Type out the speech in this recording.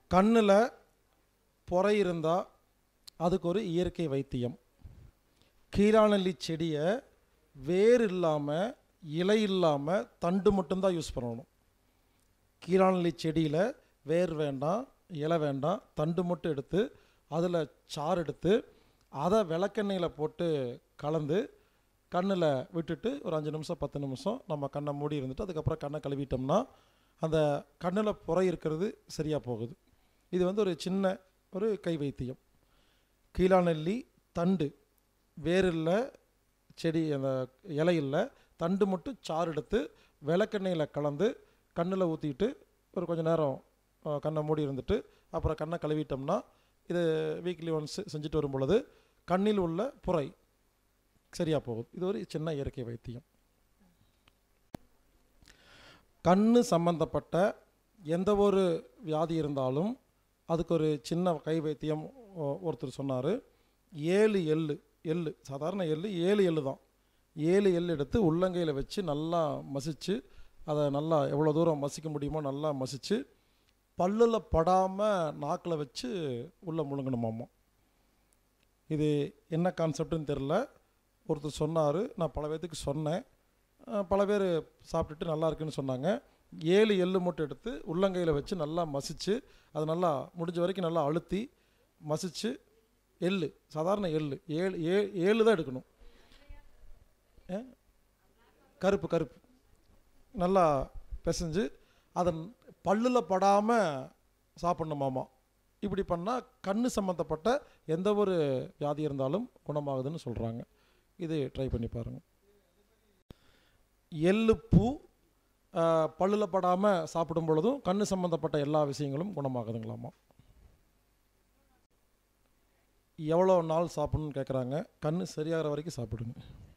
கண்ணில் பொறை இருந்தால் அதுக்கு ஒரு இயற்கை வைத்தியம் கீழாநெல்லி செடியை வேர் இல்லாமல் இலை இல்லாமல் தண்டு மட்டும்தான் யூஸ் பண்ணணும் கீழாநெல்லி செடியில் வேர் வேண்டாம் இலை வேண்டாம் தண்டு மட்டும் எடுத்து அதில் சாறு எடுத்து அதை விளக்கெண்ணெயில் போட்டு கலந்து கண்ணில் விட்டுட்டு ஒரு அஞ்சு நிமிஷம் பத்து நிமிஷம் நம்ம கண்ணை மூடி இருந்துட்டு அதுக்கப்புறம் கண்ணை கழுவிட்டோம்னா அந்த கண்ணில் புறை இருக்கிறது சரியாக போகுது இது வந்து ஒரு சின்ன ஒரு கை வைத்தியம் கீழாநெல்லி தண்டு வேர் இல்லை செடி அந்த இலை இல்லை தண்டு மட்டும் சாறு எடுத்து விளக்கெண்ணெயில் கலந்து கண்ணில் ஊற்றிட்டு ஒரு கொஞ்ச நேரம் அஹ், கண்ணை மூடி இருந்துட்டு அப்புறம் கண்ணை கழுவிட்டோம்னா இது வீக்லி ஒன்ஸ் செஞ்சுட்டு வரும் பொழுது கண்ணில் உள்ள புரை சரியாக போகுது இது ஒரு சின்ன இயற்கை வைத்தியம் கண்ணு சம்பந்தப்பட்ட எந்த ஒரு வியாதி இருந்தாலும் அதுக்கு ஒரு சின்ன கை வைத்தியம் ஒ- ஒருத்தர் சொன்னார் ஏழு எள்ளு எள்ளு சாதாரண எள்ளு ஏழு எள்ளு தான் ஏழு எள் எடுத்து உள்ளங்கையில் வச்சு நல்லா மசிச்சு அதை நல்லா எவ்வளோ தூரம் மசிக்க முடியுமோ நல்லா மசிச்சு பல்லில் படாமல் நாக்கில் வச்சு உள்ளே முழுங்கணுமாம்மா இது என்ன கான்செப்ட்னு தெரில ஒருத்தர் சொன்னார் நான் பல பேர்த்துக்கு சொன்னேன் அஹ் பல பேர் சாப்பிட்டுட்டு நல்லா இருக்குன்னு சொன்னாங்க ஏழு எள்ளு மட்டும் எடுத்து உள்ளங்கையில் வச்சு நல்லா மசிச்சு அதை நல்லா முடிஞ்ச வரைக்கும் நல்லா அழுத்தி மசிச்சு எள்ளு சாதாரண எள்ளு ஏழு ஏ ஏழு தான் எடுக்கணும் அஹ் கருப்பு கருப்பு நல்லா பிசைஞ்சு அதை பல்லில் படாமல் சாப்பிட்ணுமாமா இப்படி பண்ணால் கண்ணு சம்மந்தப்பட்ட எந்த ஒரு வியாதி இருந்தாலும் குணமாகுதுன்னு சொல்கிறாங்க இது ட்ரை பண்ணி பாருங்கள் எள்ளு பூ பல்லில் படாமல் சாப்பிடும் பொழுதும் கண்ணு சம்மந்தப்பட்ட எல்லா விஷயங்களும் குணமாகுதுங்களாமா எவ்வளோ நாள் சாப்பிடணும்னு கேட்குறாங்க கண்ணு சரியாகிற வரைக்கும் சாப்பிடுங்க